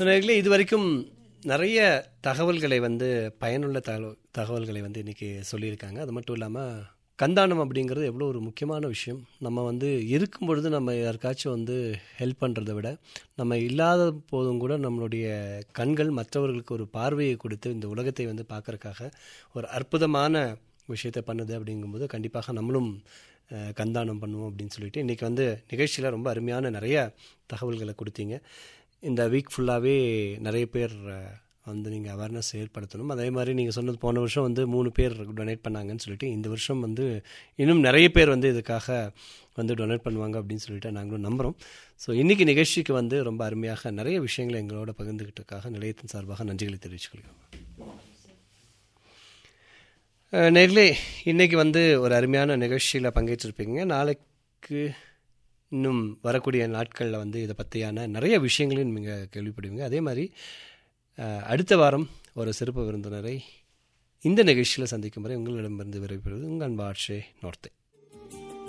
நேயர்களே இது வரைக்கும் நிறைய தகவல்களை வந்து பயனுள்ள தகவல் தகவல்களை வந்து இன்றைக்கி சொல்லியிருக்காங்க அது மட்டும் இல்லாமல் கந்தானம் அப்படிங்கிறது எவ்வளோ ஒரு முக்கியமான விஷயம் நம்ம வந்து இருக்கும் பொழுது நம்ம யாருக்காச்சும் வந்து ஹெல்ப் பண்ணுறதை விட நம்ம இல்லாத போதும் கூட நம்மளுடைய கண்கள் மற்றவர்களுக்கு ஒரு பார்வையை கொடுத்து இந்த உலகத்தை வந்து பார்க்கறக்காக ஒரு அற்புதமான விஷயத்தை பண்ணுது அப்படிங்கும்போது கண்டிப்பாக நம்மளும் அஹ், கந்தானம் பண்ணுவோம் அப்படின்னு சொல்லிட்டு இன்றைக்கி வந்து நிகழ்ச்சியில் ரொம்ப அருமையான நிறைய தகவல்களை கொடுத்தீங்க இந்த வீக் ஃபுல்லாகவே நிறைய பேர் அஹ், வந்து நீங்கள் அவேர்னஸ் ஏற்படுத்தணும் அதே மாதிரி நீங்கள் சொன்னது போன வருஷம் வந்து மூணு பேர் டொனேட் பண்ணாங்கன்னு சொல்லிட்டு இந்த வருஷம் வந்து இன்னும் நிறைய பேர் வந்து இதுக்காக வந்து டொனேட் பண்ணுவாங்க அப்படின்னு சொல்லிட்டு நாங்களும் நம்புகிறோம் ஸோ இன்றைக்கி நிகழ்ச்சிக்கு வந்து ரொம்ப அருமையாக நிறைய விஷயங்களை எங்களோட பகிர்ந்துக்கிட்டதுக்காக நிலையத்தின் சார்பாக நன்றிகளை தெரிவிச்சுக்கொள்கிறோம் அஹ் நேர்களே இன்னைக்கு வந்து ஒரு அருமையான நிகழ்ச்சியில் பங்கேற்றிருப்பீங்க நாளைக்கு இன்னும் வரக்கூடிய நாட்களில் வந்து இதை பற்றியான நிறைய விஷயங்களையும் நீங்கள் கேள்விப்படுவீங்க அதே மாதிரி அஹ், அடுத்த வாரம் ஒரு சிறப்பு விருந்தினரை இந்த நிகழ்ச்சியில் சந்திக்கும் வரை உங்களிடமிருந்து விரைவுபெறுவது உங்கள் அன்பு ஆட்சே நோர்த்தே